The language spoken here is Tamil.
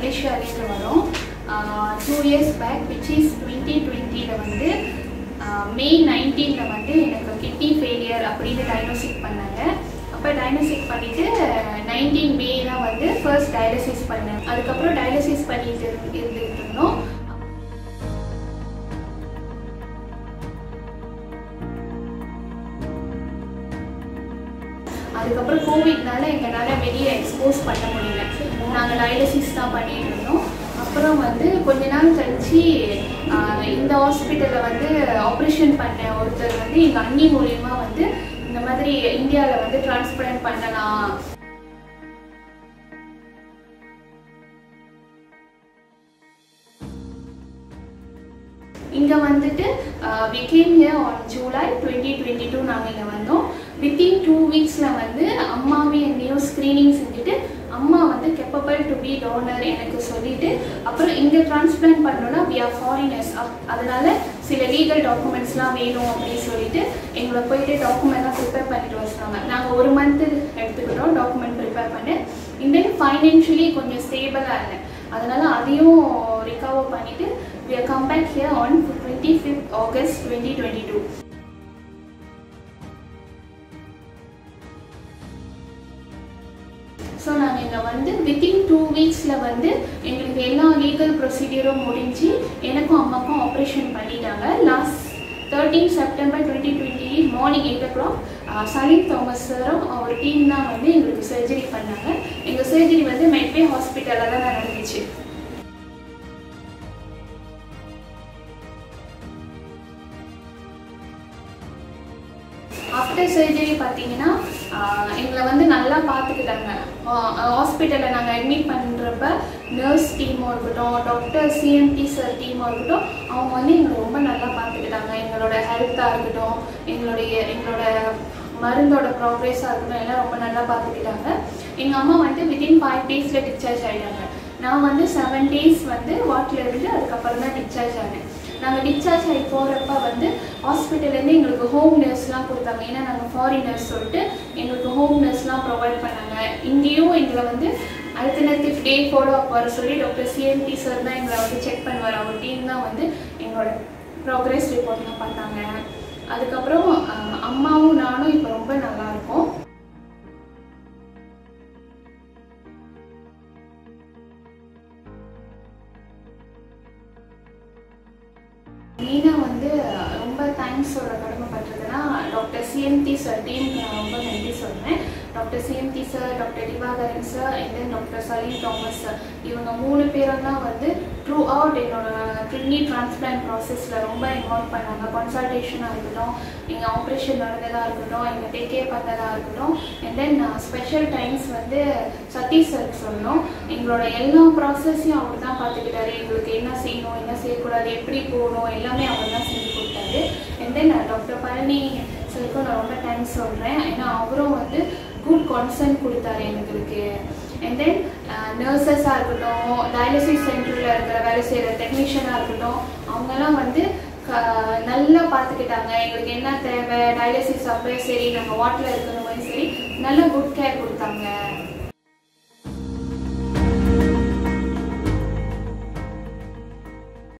மலேசியாலேருந்து வரோம் two years back which is twenty டுவெண்ட்டியில் வந்து மே நைன்டீனில் வந்து எனக்கு கிட்னி ஃபெயிலியர் அப்படின்னு டயக்னோசிக் பண்ணாங்க அப்போ டயக்னோசிக் பண்ணிவிட்டு நைன்டீன் மே தான் வந்து ஃபர்ஸ்ட் டயாலிசிஸ் பண்ணேன் அதுக்கப்புறம் டயாலிசிஸ் பண்ணிட்டு இருந்து- இருந்துட்டு இருந்தோம் அதுக்கப்புறம் கோவிட்னால எங்களால் வெளியே எக்ஸ்போஸ் பண்ண முடியல நாங்கள் டயாலிசிஸ் தான் பண்ணிட்டு இருந்தோம் அப்புறம் வந்து கொஞ்ச நாள் கழிச்சு ஆஹ், இந்த ஹாஸ்பிட்டலில் வந்து ஆப்ரேஷன் பண்ண ஒருத்தர் வந்து எங்கள் அண்ணி மூலியமா வந்து இந்த மாதிரி இந்தியாவில் வந்து டிரான்ஸ்பிளான்ட் பண்ணலாம் இங்கே வந்துட்டு we came here on July twenty twenty two நாங்கள் இங்கே வந்தோம் வித்தின் டூ வீக்ஸில் வந்து அம்மாவையும் என்னையும் ஸ்க்ரீனிங் செஞ்சுட்டு அம்மா வந்து கெப்பபிள் டு பி டோனர் எனக்கு சொல்லிட்டு அப்புறம் இங்கே டிரான்ஸ்பிளான்ட் பண்ணோன்னா வி ஆர் ஃபாரினர்ஸ் அப் அதனால சில லீகல் டாக்குமெண்ட்ஸ்லாம் வேணும் அப்படின்னு சொல்லிட்டு எங்களை போயிட்டு டாக்குமெண்ட்லாம் ப்ரிப்பேர் பண்ணிட்டு வர சொன்னாங்க நாங்கள் ஒரு மந்த்து எடுத்துக்கிட்டோம் டாக்குமெண்ட் ப்ரிப்பேர் பண்ணி இந்தென் ஃபைனான்ஷியலி கொஞ்சம் ஸ்டேபிளாக இருந்தேன் அதனால அதையும் ரிகவர் பண்ணிட்டு we are come back here on 25th August 2022 so நாங்கள் இங்கே வந்து வித்தின் டூ வீக்ஸில் வந்து எங்களுக்கு எல்லா லீகல் ப்ரொசீடியரும் முடிஞ்சு எனக்கும் அம்மாக்கும் ஆப்ரேஷன் பண்ணிட்டாங்க last thirteen September twenty twenty morning eight o'clock Salim Thomas சாரும் அவர் டீம் தான் வந்து எங்களுக்கு சர்ஜரி பண்ணாங்க எங்கள் சர்ஜரி வந்து மெட்வே ஹாஸ்பிட்டலில் தான் நடந்துச்சு ஆஃப்டர் சர்ஜரி பார்த்தீங்கன்னா ஆஹ், எங்களை வந்து நல்லா பார்த்துக்கிட்டாங்க ஹாஸ்பிட்டலில் நாங்கள் அட்மிட் பண்ணுறப்ப நர்ஸ் டீமாக இருக்கட்டும் டாக்டர் சிஎம்டி சார் டீமாக இருக்கட்டும் அவங்க வந்து எங்களை ரொம்ப நல்லா பார்த்துக்கிட்டாங்க எங்களோட ஹெல்த்தாக இருக்கட்டும் எங்களுடைய எங்களோட மருந்தோட ப்ராக்ரெஸாக இருக்கட்டும் எல்லாம் ரொம்ப நல்லா பார்த்துக்கிட்டாங்க எங்கள் அம்மா வந்து வித்தின் ஃபைவ் டேஸில் டிஸ்சார்ஜ் ஆகிட்டாங்க நான் வந்து செவன் டேஸ் வந்து வாட்டில் இருந்து அதுக்கப்புறம் தான் டிஸ்சார்ஜ் ஆனேன் நாங்கள் டிஸ்சார்ஜ் ஆகி போகிறப்ப வந்து ஹாஸ்பிட்டல்லேருந்து எங்களுக்கு ஹோம் நர்ஸ்லாம் கொடுத்தாங்க ஏன்னா நாங்கள் ஃபாரினர்ஸ் சொல்லிட்டு எங்களுக்கு ஹோம் நர்ஸ்லாம் ப்ரொவைட் பண்ணாங்க இங்கேயும் எங்களை வந்து அல்டர்னேட்டிவ் டே ஃபாலோ அப் வர சொல்லி டாக்டர் சிஎம்டி சார் தான் எங்களை வந்து செக் பண்ணுவார் அவர் டீம் தான் வந்து எங்களோட ப்ராக்ரெஸ் ரிப்போர்ட்லாம் பண்ணாங்க அதுக்கப்புறம் அஹ், அம்மாவும் நானும் இப்போ ரொம்ப நல்லா இருக்கோம் மெயினாக வந்து ரொம்ப தேங்க்ஸ் சொல்ல கடமைப்பட்டிருக்குன்னா டாக்டர் சிஎம்டி சார் டீமுக்கு நான் ரொம்ப நன்றி சொல்கிறேன் doctor CMD sir doctor Divakaran sir and then doctor Salim Thomas sir இவங்க மூணு பேரும் தான் வந்து த்ரூ அவுட் என்னோட கிட்னி டிரான்ஸ்பிளான்ட் ப்ராசஸில் ரொம்ப இன்வால்வ் பண்ணாங்க கன்சல்டேஷனாக இருக்கட்டும் எங்கள் ஆப்ரேஷன் நடந்ததாக இருக்கட்டும் எங்கள் டேக் கேர் பண்ணதாக இருக்கட்டும் அண்ட் தென் ஸ்பெஷல் டைம்ஸ் வந்து சதீஷ் சார் சொல்லணும் எங்களோட எல்லா ப்ராசஸையும் அவர் தான் பார்த்துக்கிட்டாரு எங்களுக்கு என்ன செய்யணும் என்ன செய்யக்கூடாது எப்படி போகணும் எல்லாமே அவர் தான் செஞ்சு கொடுத்தாரு அண்ட் தென் டாக்டர் பழனி சாருக்கும் நான் ரொம்ப தேங்க்ஸ் சொல்கிறேன் ஏன்னா அவரும் வந்து குட் கான்சன்ட் கொடுத்தாரு எங்களுக்கு அண்ட் தென் நர்சஸாக இருக்கட்டும் டயாலிசிஸ் சென்டரில் இருக்கிற வேலை செய்கிற டெக்னீஷியனாக இருக்கட்டும் அவங்கெல்லாம் வந்து க- நல்லா பார்த்துக்கிட்டாங்க எங்களுக்கு என்ன தேவை டயாலிசிஸ் அப்போ சரி நாங்கள் வாட்டில் இருக்கணுமே சரி நல்ல குட் கேர் கொடுத்தாங்க